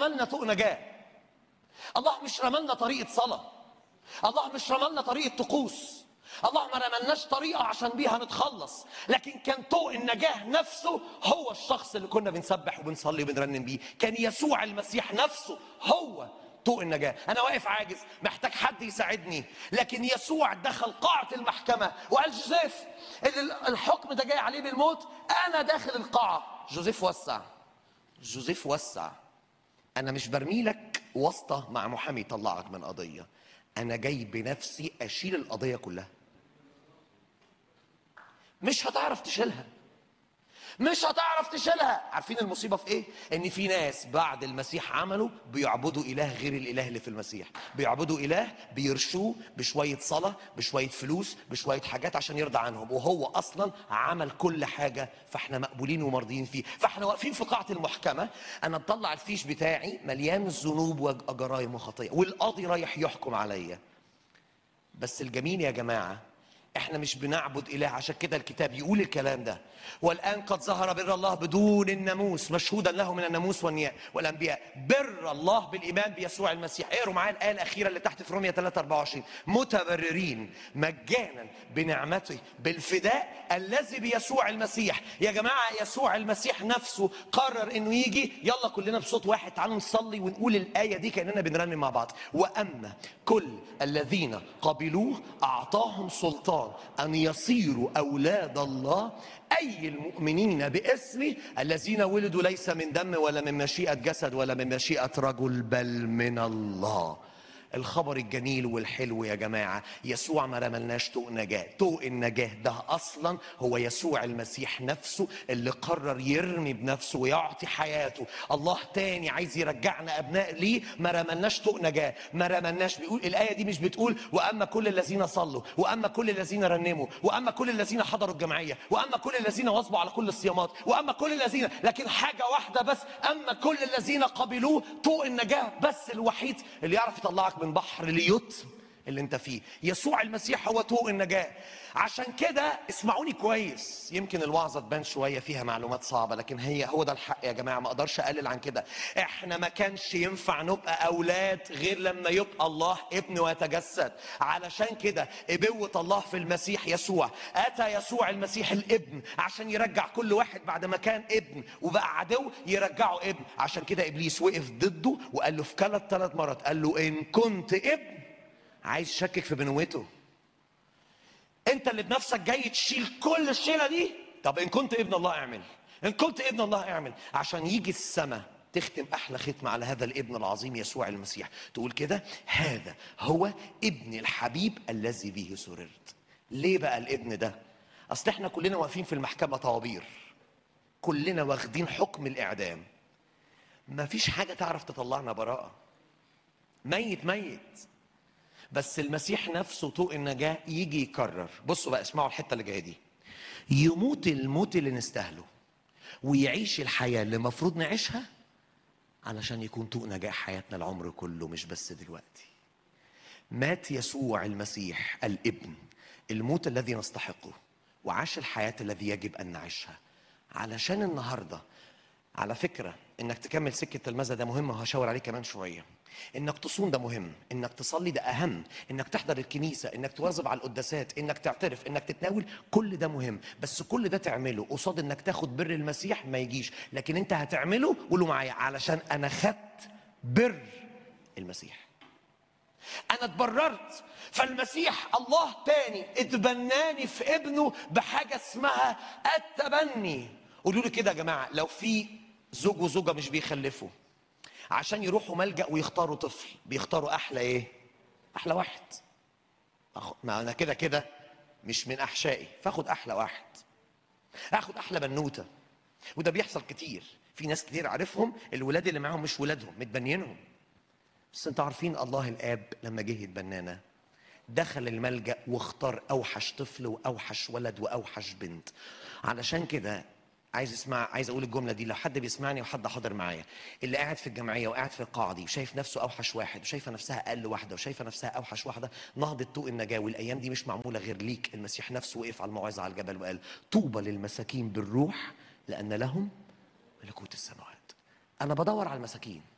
رملنا طوق نجاه الله مش رملنا طريقه صلاه الله مش رملنا طريقه طقوس الله ما رملناش طريقه عشان بيها نتخلص لكن كان طوق النجاه نفسه هو الشخص اللي كنا بنسبح وبنصلي وبنرنم بيه كان يسوع المسيح نفسه هو طوق النجاة أنا واقف عاجز محتاج حد يساعدني لكن يسوع دخل قاعة المحكمة وقال جوزيف اللي الحكم ده جاي عليه بالموت أنا داخل القاعة جوزيف وسع جوزيف وسع أنا مش برمي لك واسطة مع محامي يطلعك من قضية أنا جاي بنفسي أشيل القضية كلها مش هتعرف تشيلها مش هتعرف تشيلها عارفين المصيبه في ايه ان في ناس بعد المسيح عمله بيعبدوا اله غير الاله اللي في المسيح بيعبدوا اله بيرشوه بشويه صلاه بشويه فلوس بشويه حاجات عشان يرضى عنهم وهو اصلا عمل كل حاجه فاحنا مقبولين ومرضيين فيه فاحنا واقفين في قاعه المحكمه انا مطلع الفيش بتاعي مليان الذنوب وجرايم وخطيه والقاضي رايح يحكم عليا بس الجميل يا جماعه احنا مش بنعبد اله عشان كده الكتاب يقول الكلام ده والان قد ظهر بر الله بدون الناموس مشهودا له من الناموس والنياء والانبياء بر الله بالايمان بيسوع المسيح اقروا معايا الايه الاخيره اللي تحت في رومية 3 24 متبررين مجانا بنعمته بالفداء الذي بيسوع المسيح يا جماعه يسوع المسيح نفسه قرر انه يجي يلا كلنا بصوت واحد تعالوا نصلي ونقول الايه دي كاننا بنرنم مع بعض واما كل الذين قبلوه اعطاهم سلطان ان يصيروا اولاد الله اي المؤمنين باسمه الذين ولدوا ليس من دم ولا من مشيئه جسد ولا من مشيئه رجل بل من الله الخبر الجميل والحلو يا جماعة يسوع ما رملناش طوق نجاة طوق النجاة ده أصلا هو يسوع المسيح نفسه اللي قرر يرمي بنفسه ويعطي حياته الله تاني عايز يرجعنا أبناء ليه ما رملناش طوق نجاة ما رملناش بيقول الآية دي مش بتقول وأما كل الذين صلوا وأما كل الذين رنموا وأما كل الذين حضروا الجمعية وأما كل الذين واظبوا على كل الصيامات وأما كل الذين لكن حاجة واحدة بس أما كل الذين قبلوه طوق النجاة بس الوحيد اللي يعرف يطلعك من بحر اليتم اللي انت فيه يسوع المسيح هو طوق النجاة عشان كده اسمعوني كويس يمكن الوعظة تبان شوية فيها معلومات صعبة لكن هي هو ده الحق يا جماعة ما اقدرش اقلل عن كده احنا ما كانش ينفع نبقى اولاد غير لما يبقى الله ابن ويتجسد علشان كده ابوة الله في المسيح يسوع اتى يسوع المسيح الابن عشان يرجع كل واحد بعد ما كان ابن وبقى عدو يرجعه ابن عشان كده ابليس وقف ضده وقال له في ثلاث ثلاث مرات قال له ان كنت ابن عايز يشكك في بنوته انت اللي بنفسك جاي تشيل كل الشيله دي طب ان كنت ابن الله اعمل ان كنت ابن الله اعمل عشان يجي السماء تختم احلى ختمه على هذا الابن العظيم يسوع المسيح تقول كده هذا هو ابن الحبيب الذي به سررت ليه بقى الابن ده اصل احنا كلنا واقفين في المحكمه طوابير كلنا واخدين حكم الاعدام مفيش حاجه تعرف تطلعنا براءه ميت ميت بس المسيح نفسه طوق النجاة يجي يكرر بصوا بقى اسمعوا الحتة اللي جاية دي يموت الموت اللي نستاهله ويعيش الحياة اللي المفروض نعيشها علشان يكون طوق نجاة حياتنا العمر كله مش بس دلوقتي مات يسوع المسيح الابن الموت الذي نستحقه وعاش الحياة الذي يجب أن نعيشها علشان النهاردة على فكرة انك تكمل سكة المزة ده مهم وهشاور عليه كمان شوية انك تصوم ده مهم انك تصلي ده اهم انك تحضر الكنيسة انك تواظب على القداسات انك تعترف انك تتناول كل ده مهم بس كل ده تعمله قصاد انك تاخد بر المسيح ما يجيش لكن انت هتعمله قولوا معايا علشان انا خدت بر المسيح انا اتبررت فالمسيح الله تاني اتبناني في ابنه بحاجه اسمها التبني قولوا لي كده يا جماعه لو في زوج وزوجه مش بيخلفوا عشان يروحوا ملجا ويختاروا طفل بيختاروا احلى ايه احلى واحد أخ- ما انا كده كده مش من احشائي فاخد احلى واحد اخد احلى بنوته وده بيحصل كتير في ناس كتير عارفهم الولاد اللي معاهم مش ولادهم متبنيينهم بس انتوا عارفين الله الاب لما جه يتبنانا دخل الملجا واختار اوحش طفل واوحش ولد واوحش بنت علشان كده عايز اسمع عايز اقول الجمله دي لو حد بيسمعني وحد حاضر معايا اللي قاعد في الجمعيه وقاعد في القاعه دي وشايف نفسه اوحش واحد وشايفه نفسها اقل واحده وشايفه نفسها اوحش واحده نهضه طوق النجاه والايام دي مش معموله غير ليك المسيح نفسه وقف على الموعظه على الجبل وقال طوبى للمساكين بالروح لان لهم ملكوت السماوات انا بدور على المساكين